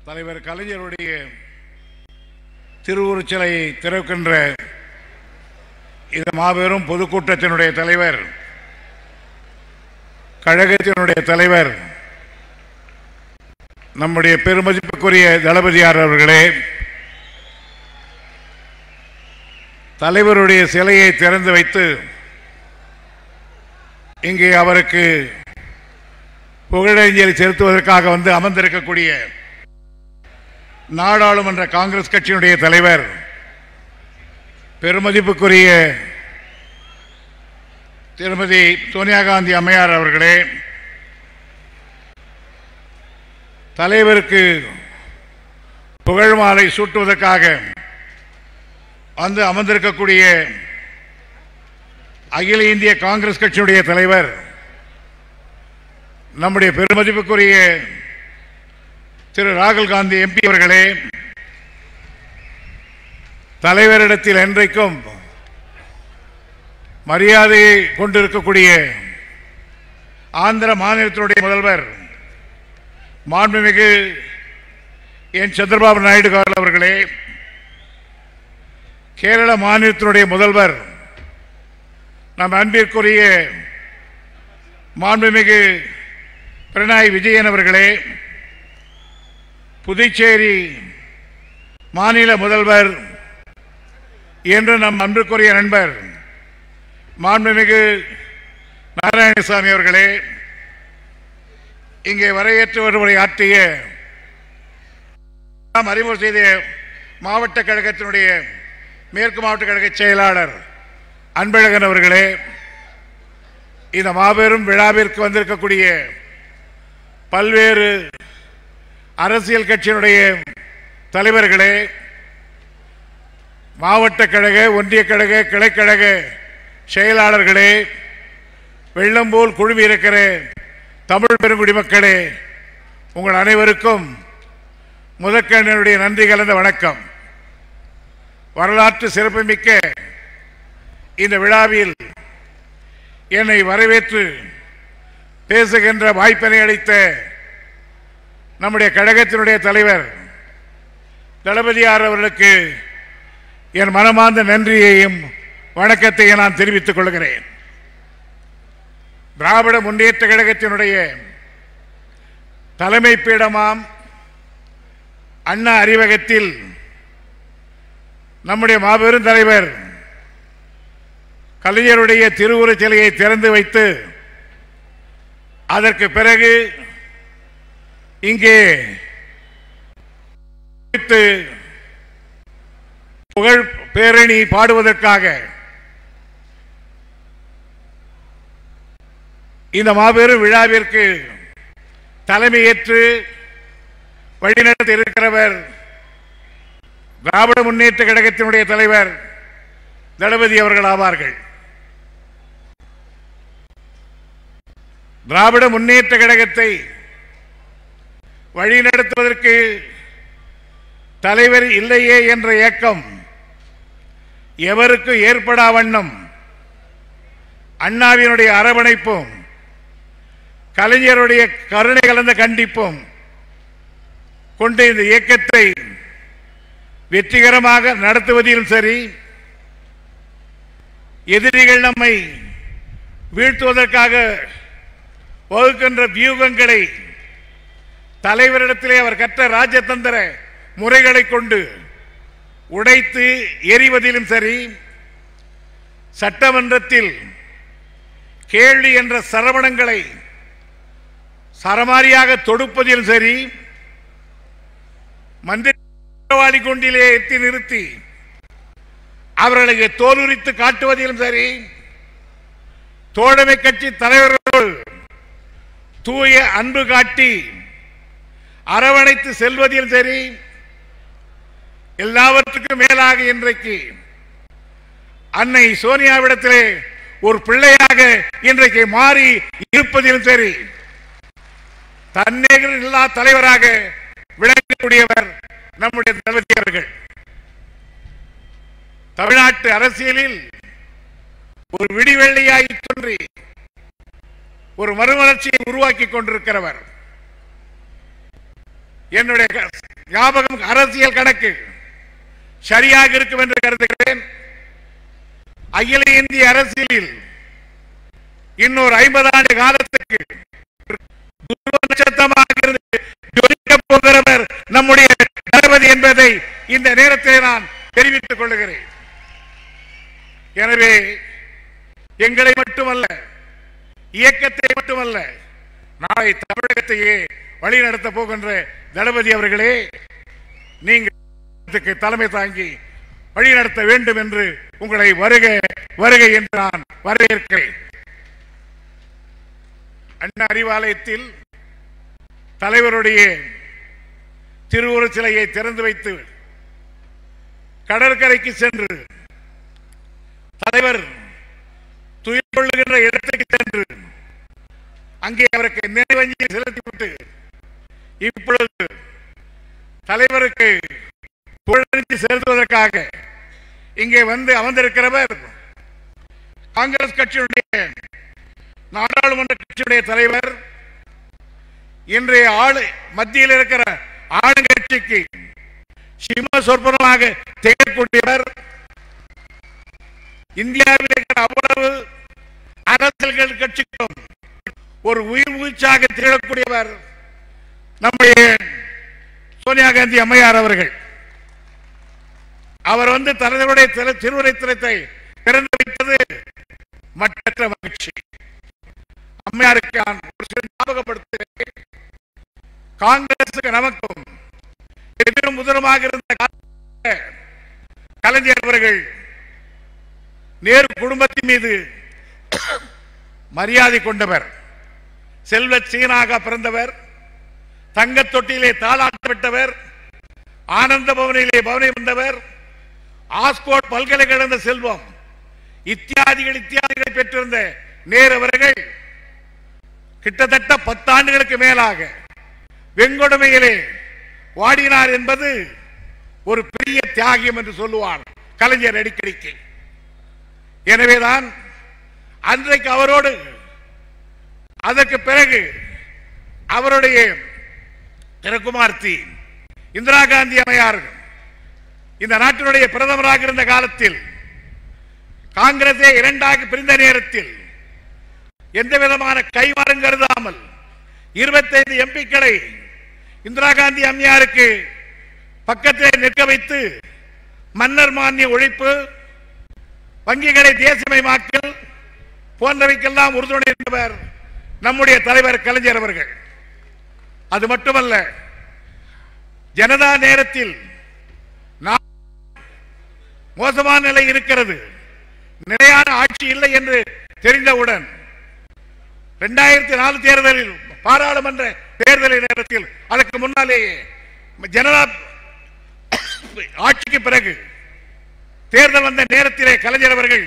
தலைவர் கலைஞருடைய திருவுருச் சிலையை திறக்கின்ற இந்த மாபெரும் பொதுக்கூட்டத்தினுடைய தலைவர் கழகத்தினுடைய தலைவர் நம்முடைய பெருமதிப்புக்குரிய தளபதியார் அவர்களே தலைவருடைய சிலையை திறந்து வைத்து இங்கே அவருக்கு புகழஞ்சலி செலுத்துவதற்காக வந்து அமர்ந்திருக்கக்கூடிய நாடாளுமன்ற காங்கிரஸ் கட்சியினுடைய தலைவர் பெருமதிப்புக்குரிய திருமதி சோனியா காந்தி அம்மையார் அவர்களே தலைவருக்கு புகழ் மாலை சூட்டுவதற்காக வந்து அமர்ந்திருக்கக்கூடிய அகில இந்திய காங்கிரஸ் கட்சியுடைய தலைவர் நம்முடைய பெருமதிப்புக்குரிய திரு ராகுல் காந்தி எம்பி அவர்களே தலைவரிடத்தில் என்றைக்கும் மரியாதையை கொண்டிருக்கக்கூடிய ஆந்திர மாநிலத்தினுடைய முதல்வர் மாண்புமிகு என் சந்திரபாபு நாயுடு காவல் அவர்களே கேரள மாநிலத்தினுடைய முதல்வர் நம் அன்பிற்குரிய மாண்புமிகு பினராயி விஜயன் அவர்களே புதுச்சேரி மாநில முதல்வர் என்று நம் அன்புக்குரிய நண்பர் மாண்புமிகு நாராயணசாமி அவர்களே இங்கே வரவேற்று வருவதை ஆற்றிய நாம் அறிமுகம் செய்த மாவட்ட கழகத்தினுடைய மேற்கு மாவட்ட கழக செயலாளர் அன்பழகன் அவர்களே இந்த மாபெரும் விழாவிற்கு வந்திருக்கக்கூடிய பல்வேறு அரசியல் கட்சியினுடைய தலைவர்களே மாவட்ட கழக ஒன்றிய கழக கிளைக்கழக செயலாளர்களே வெள்ளம்போல் குழுமி இருக்கிற தமிழ் பெருங்குடி மக்களே உங்கள் அனைவருக்கும் முதற்கண்ணுடைய நன்றி கலந்த வணக்கம் வரலாற்று சிறப்புமிக்க இந்த விழாவில் என்னை வரவேற்று பேசுகின்ற வாய்ப்பினை அளித்த நம்முடைய கழகத்தினுடைய தலைவர் தளபதியார் அவர்களுக்கு என் மனமார்ந்த நன்றியையும் வணக்கத்தையும் நான் தெரிவித்துக் கொள்கிறேன் திராவிட முன்னேற்ற கழகத்தினுடைய தலைமை பீடமாம் அண்ணா அறிவகத்தில் நம்முடைய மாபெரும் தலைவர் கலைஞருடைய திருவுருச் சிலையை திறந்து வைத்து அதற்கு பிறகு இங்கே குறித்து புகழ் பேரணி பாடுவதற்காக இந்த மாபெரும் விழாவிற்கு தலைமையேற்று வழிநடத்த இருக்கிறவர் திராவிட முன்னேற்ற கழகத்தினுடைய தலைவர் தளபதி அவர்கள் ஆவார்கள் திராவிட முன்னேற்ற கழகத்தை வழிநடத்துவதற்கு தலைவர் இல்லையே என்ற ஏக்கம் எவருக்கும் ஏற்படா வண்ணம் அண்ணாவினுடைய அரவணைப்பும் கலைஞருடைய கருணை கலந்த கண்டிப்பும் கொண்ட இந்த இயக்கத்தை வெற்றிகரமாக நடத்துவதிலும் சரி எதிரிகள் நம்மை வீழ்த்துவதற்காக வகுக்கின்ற வியூகங்களை தலைவரிடத்திலே அவர் கற்ற ராஜதந்திர முறைகளை கொண்டு உடைத்து எறிவதிலும் சரி சட்டமன்றத்தில் கேள்வி என்ற சரவணங்களை சரமாரியாக தொடுப்பதிலும் சரி மந்திரி கொண்டிலே எத்தி நிறுத்தி அவர்களுக்கு தோலுரித்து காட்டுவதிலும் சரி தோழமை கட்சி தலைவர்கள் தூய அன்பு காட்டி அரவணைத்து செல்வதிலும் சரி எல்லாவற்றுக்கும் மேலாக இன்றைக்கு அன்னை சோனியாவிடத்திலே ஒரு பிள்ளையாக இன்றைக்கு மாறி இருப்பதிலும் சரி தன்னேகர் இல்லா தலைவராக விளங்கக்கூடியவர் நம்முடைய தளபதி அவர்கள் தமிழ்நாட்டு அரசியலில் ஒரு விடிவெள்ளியாய் தோன்றி ஒரு மறுமலர்ச்சியை உருவாக்கி கொண்டிருக்கிறவர் என்னுடைய க- ஞாபகம் அரசியல் கணக்கு சரியாக இருக்கும் என்று கருதுகிறேன் அகில இந்திய அரசியலில் இன்னொரு ஐம்பது ஆண்டு காலத்துக்கு துருவ நட்சத்திரமாக இருந்து ஜொலிக்கப் போகிறவர் நம்முடைய தளபதி என்பதை இந்த நேரத்தில் நான் தெரிவித்துக் கொள்கிறேன் எனவே எங்களை மட்டுமல்ல இயக்கத்தை மட்டுமல்ல நாளை தமிழகத்தையே வழிநடத்த போகின்ற தளபதி அவர்களே நீங்கள் இதுக்கு தலைமை தாங்கி வழிநடத்த வேண்டும் என்று உங்களை வருக வருக என்று நான் வரவேற்கிறேன் அண்ணா அறிவாலயத்தில் தலைவருடைய திருவுருவச் சிலையை திறந்து வைத்து கடற்கரைக்கு சென்று தலைவர் துயில் கொள்ளுகின்ற இடத்துக்கு சென்று அங்கே அவருக்கு நினைவஞ்சலி செலுத்திவிட்டு இப்பொழுது தலைவருக்கு புகழஞ்சலி செலுத்துவதற்காக இங்கே வந்து அமர்ந்திருக்கிறவர் காங்கிரஸ் கட்சியினுடைய நாடாளுமன்ற கட்சியுடைய தலைவர் இன்றைய ஆளு மத்தியில் இருக்கிற ஆளுங்கட்சிக்கு சிம்ம சொற்பனமாக திகழக்கூடியவர் இந்தியாவில் இருக்கிற அவ்வளவு அரசியல்கள் கட்சிக்கும் ஒரு உயிர் மூச்சாக திகழக்கூடியவர் நம்முடைய சோனியா காந்தி அம்மையார் அவர்கள் அவர் வந்து தலைவருடைய திரு- திருவுரை திறத்தை திறந்து வைத்தது மற்றற்ற மகிழ்ச்சி அம்மையாருக்கு நான் ஒரு சில ஞாபகப்படுத்துகிறேன் காங்கிரசுக்கு நமக்கும் எதிரும் முதலுமாக இருந்த காலத்தில் கலைஞர் அவர்கள் நேரு குடும்பத்தின் மீது மரியாதை கொண்டவர் செல்வ சீனாக பிறந்தவர் தங்கத் தொட்டியிலே தாளாட்டப்பட்டவர் ஆனந்த பவனிலே பவனை வந்தவர் ஆஸ்கோட் பல்கலைக்கழக செல்வம் இத்தியாதிகள் இத்தியாதிகளை பெற்றிருந்த நேரு அவர்கள் கிட்டத்தட்ட பத்தாண்டுகளுக்கு மேலாக வெங்கொடுமையிலே வாடினார் என்பது ஒரு பெரிய தியாகியம் என்று சொல்லுவார் கலைஞர் அடிக்கடிக்கு எனவேதான் அன்றைக்கு அவரோடு அதற்கு பிறகு அவருடைய திரகுமார்த்தி இந்திரா காந்தி அம்மையார் இந்த நாட்டினுடைய பிரதமராக இருந்த காலத்தில் காங்கிரஸே இரண்டாக பிரிந்த நேரத்தில் எந்த விதமான கைமாறும் கருதாமல் இருபத்தைந்து எம்பிக்களை இந்திரா காந்தி அம்மையாருக்கு பக்கத்திலே நிற்க வைத்து மன்னர் மானிய ஒழிப்பு வங்கிகளை தேசியமயமாக்கல் போன்றவைக்கெல்லாம் உறுதுணை இருந்தவர் நம்முடைய தலைவர் கலைஞர் அவர்கள் அது மட்டுமல்ல ஜனதா நேரத்தில் நாம் மோசமான நிலை இருக்கிறது நிலையான ஆட்சி இல்லை என்று தெரிந்தவுடன் இரண்டாயிரத்தி நாலு தேர்தலில் பாராளுமன்ற தேர்தலின் நேரத்தில் அதற்கு முன்னாலேயே ஜனதா ஆட்சிக்கு பிறகு தேர்தல் வந்த நேரத்திலே கலைஞர் அவர்கள்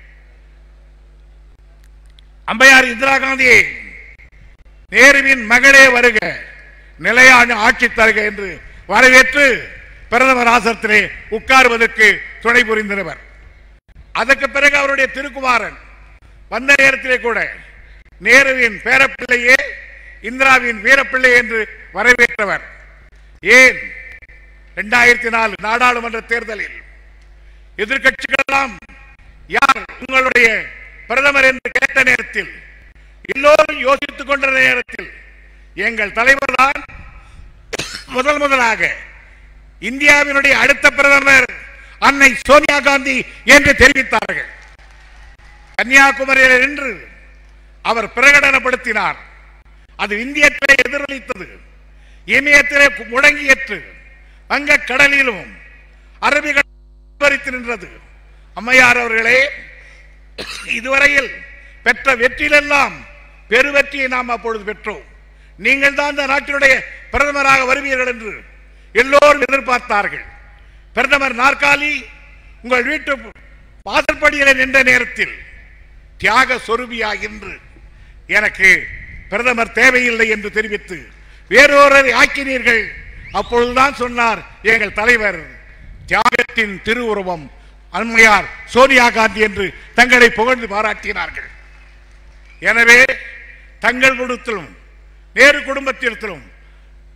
அம்பையார் இந்திரா காந்தியை நேருவின் மகளே வருக நிலையான ஆட்சி தருக என்று வரவேற்று பிரதமர் ஆசனத்திலே உட்காருவதற்கு துணை புரிந்தவர் அதற்கு பிறகு அவருடைய திருக்குமாரன் வந்த நேரத்திலே கூட நேருவின் பேரப்பிள்ளையே இந்திராவின் வீரப்பிள்ளை என்று வரவேற்றவர் ஏன் இரண்டாயிரத்தி நாலு நாடாளுமன்ற தேர்தலில் எதிர்க்கட்சிகள் எல்லாம் யார் உங்களுடைய பிரதமர் என்று கேட்ட நேரத்தில் எல்லோரும் யோசித்துக் கொண்ட நேரத்தில் எங்கள் தலைவர் தான் முதல் முதலாக இந்தியாவினுடைய அடுத்த பிரதமர் அன்னை சோனியா காந்தி என்று தெரிவித்தார்கள் கன்னியாகுமரியில் நின்று அவர் பிரகடனப்படுத்தினார் அது இந்தியத்திலே எதிரொலித்தது இமயத்திலே முழங்கியற்று வங்கக் கடலிலும் அரபிகள் வரித்து நின்றது அம்மையார் அவர்களே இதுவரையில் பெற்ற வெற்றியிலெல்லாம் பெருவெற்றியை நாம் அப்பொழுது பெற்றோம் நீங்கள் தான் இந்த நாட்டினுடைய பிரதமராக வருவீர்கள் என்று எல்லோரும் எதிர்பார்த்தார்கள் பிரதமர் நாற்காலி உங்கள் வீட்டு வாசற்படியில் நின்ற நேரத்தில் தியாக சொருபியாகின்று எனக்கு பிரதமர் தேவையில்லை என்று தெரிவித்து வேறொரு ஆக்கினீர்கள் அப்பொழுதுதான் சொன்னார் எங்கள் தலைவர் தியாகத்தின் திருவுருவம் அம்மையார் சோனியா காந்தி என்று தங்களை புகழ்ந்து பாராட்டினார்கள் எனவே தங்கள் குடும்பத்திலும் நேரு குடும்பத்திலும்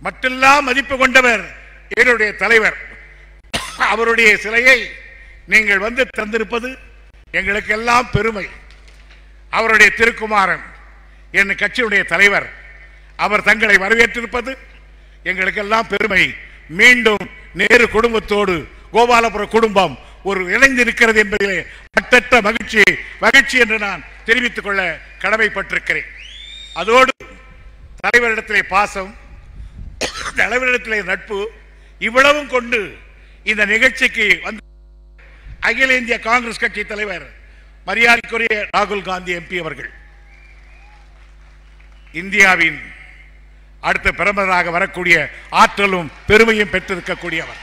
மட்டில்லா மதிப்பு கொண்டவர் என்னுடைய தலைவர் அவருடைய சிலையை நீங்கள் வந்து தந்திருப்பது எங்களுக்கெல்லாம் பெருமை அவருடைய திருக்குமாரன் என் கட்சியுடைய தலைவர் அவர் தங்களை வரவேற்றிருப்பது எங்களுக்கெல்லாம் பெருமை மீண்டும் நேரு குடும்பத்தோடு கோபாலபுர குடும்பம் ஒரு இணைந்திருக்கிறது என்பதிலே மட்டற்ற மகிழ்ச்சி மகிழ்ச்சி என்று நான் தெரிவித்துக் கொள்ள கடமைப்பட்டிருக்கிறேன் அதோடு தலைவரிடத்திலே பாசம் தலைவரிடத்திலே நட்பு இவ்வளவும் கொண்டு இந்த நிகழ்ச்சிக்கு வந்து அகில இந்திய காங்கிரஸ் கட்சி தலைவர் மரியாதைக்குரிய ராகுல் காந்தி எம்பி அவர்கள் இந்தியாவின் அடுத்த பிரதமராக வரக்கூடிய ஆற்றலும் பெருமையும் பெற்றிருக்கக்கூடியவர்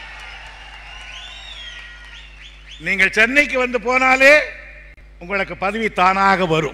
நீங்கள் சென்னைக்கு வந்து போனாலே உங்களுக்கு பதவி தானாக வரும்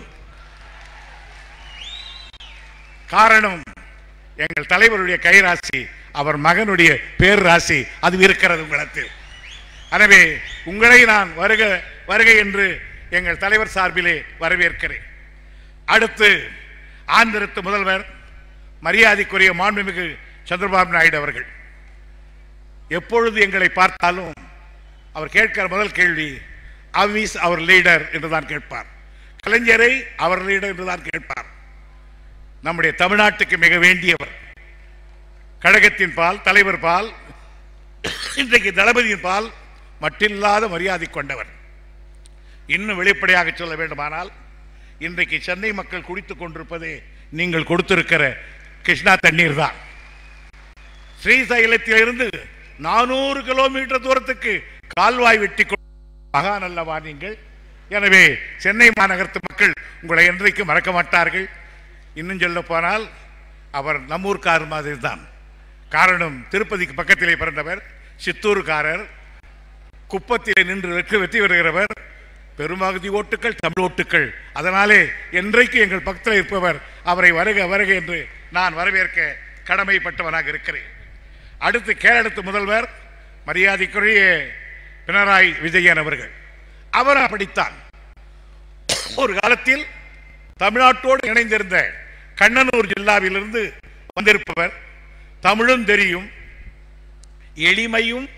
காரணம் எங்கள் தலைவருடைய கைராசி அவர் மகனுடைய பேர் ராசி அது இருக்கிறது உங்களிடத்தில் எனவே உங்களை நான் வருக வருக என்று எங்கள் தலைவர் சார்பிலே வரவேற்கிறேன் அடுத்து ஆந்திரத்து முதல்வர் மரியாதைக்குரிய மாண்புமிகு சந்திரபாபு நாயுடு அவர்கள் எப்பொழுது எங்களை பார்த்தாலும் அவர் கேட்கிற முதல் கேள்வி அவிஸ் அவர் லீடர் என்றுதான் கேட்பார் கலைஞரை அவர் லீடர் என்றுதான் கேட்பார் நம்முடைய தமிழ்நாட்டுக்கு மிக வேண்டியவர் கழகத்தின் பால் தலைவர் பால் இன்றைக்கு தளபதியின் பால் மட்டில்லாத மரியாதை கொண்டவர் இன்னும் வெளிப்படையாக சொல்ல வேண்டுமானால் இன்றைக்கு சென்னை மக்கள் குடித்துக் கொண்டிருப்பதே நீங்கள் கொடுத்திருக்கிற கிருஷ்ணா தண்ணீர் தான் ஸ்ரீசைலத்திலிருந்து நானூறு கிலோமீட்டர் தூரத்துக்கு கால்வாய் வெட்டி கொண்டு மகான் அல்லவா நீங்கள் எனவே சென்னை மாநகரத்து மக்கள் உங்களை என்றைக்கு மறக்க மாட்டார்கள் இன்னும் சொல்ல போனால் அவர் நம்மூர்கார் மாதிரி தான் காரணம் திருப்பதிக்கு பக்கத்திலே பிறந்தவர் சித்தூர்காரர் குப்பத்திலே நின்று வெற்றி வெற்றி வருகிறவர் பெரும்பகுதி ஓட்டுக்கள் தமிழ் ஓட்டுக்கள் அதனாலே என்றைக்கு எங்கள் பக்கத்தில் இருப்பவர் அவரை வருக வருக என்று நான் வரவேற்க கடமைப்பட்டவனாக இருக்கிறேன் அடுத்து கேரளத்து முதல்வர் மரியாதைக்குரிய பினராயி விஜயன் அவர்கள் அவர் அப்படித்தான் ஒரு காலத்தில் தமிழ்நாட்டோடு இணைந்திருந்த கண்ணனூர் ஜில்லாவிலிருந்து வந்திருப்பவர் தமிழும் தெரியும் எளிமையும்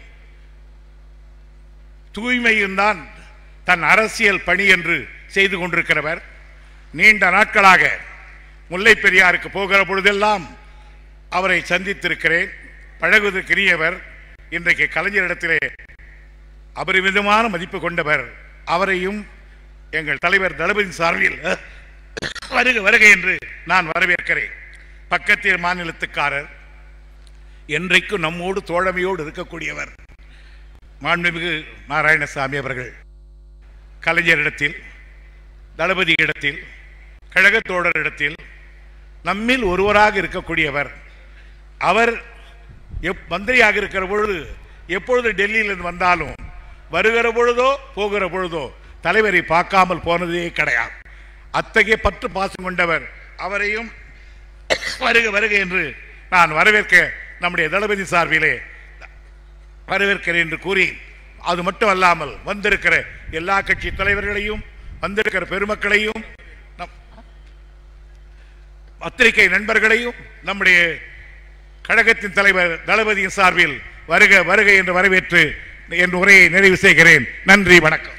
தூய்மையும் தான் தன் அரசியல் பணி என்று செய்து கொண்டிருக்கிறவர் நீண்ட நாட்களாக முல்லை பெரியாருக்கு போகிற பொழுதெல்லாம் அவரை சந்தித்திருக்கிறேன் பழகுவதற்குரியவர் இன்றைக்கு கலைஞரிடத்திலே அபரிமிதமான மதிப்பு கொண்டவர் அவரையும் எங்கள் தலைவர் தளபதி சார்பில் வருக வருக என்று நான் வரவேற்கிறேன் பக்கத்தில் மாநிலத்துக்காரர் என்றைக்கும் நம்மோடு தோழமையோடு இருக்கக்கூடியவர் மாண்புமிகு நாராயணசாமி அவர்கள் கலைஞரிடத்தில் தளபதி இடத்தில் கழகத் தோழரிடத்தில் நம்மில் ஒருவராக இருக்கக்கூடியவர் அவர் எப் மந்திரியாக இருக்கிற பொழுது எப்பொழுது டெல்லியிலிருந்து வந்தாலும் வருகிற பொழுதோ போகிற பொழுதோ தலைவரை பார்க்காமல் போனதே கிடையாது அத்தகைய பற்று பாசம் கொண்டவர் அவரையும் வருக வருக என்று நான் வரவேற்க நம்முடைய தளபதி சார்பிலே வரவேற்கிறேன் என்று கூறி அது மட்டும் அல்லாமல் வந்திருக்கிற எல்லா கட்சி தலைவர்களையும் வந்திருக்கிற பெருமக்களையும் நம் பத்திரிகை நண்பர்களையும் நம்முடைய கழகத்தின் தலைவர் தளபதியின் சார்பில் வருக வருக என்று வரவேற்று என் உரையை நிறைவு செய்கிறேன் நன்றி வணக்கம்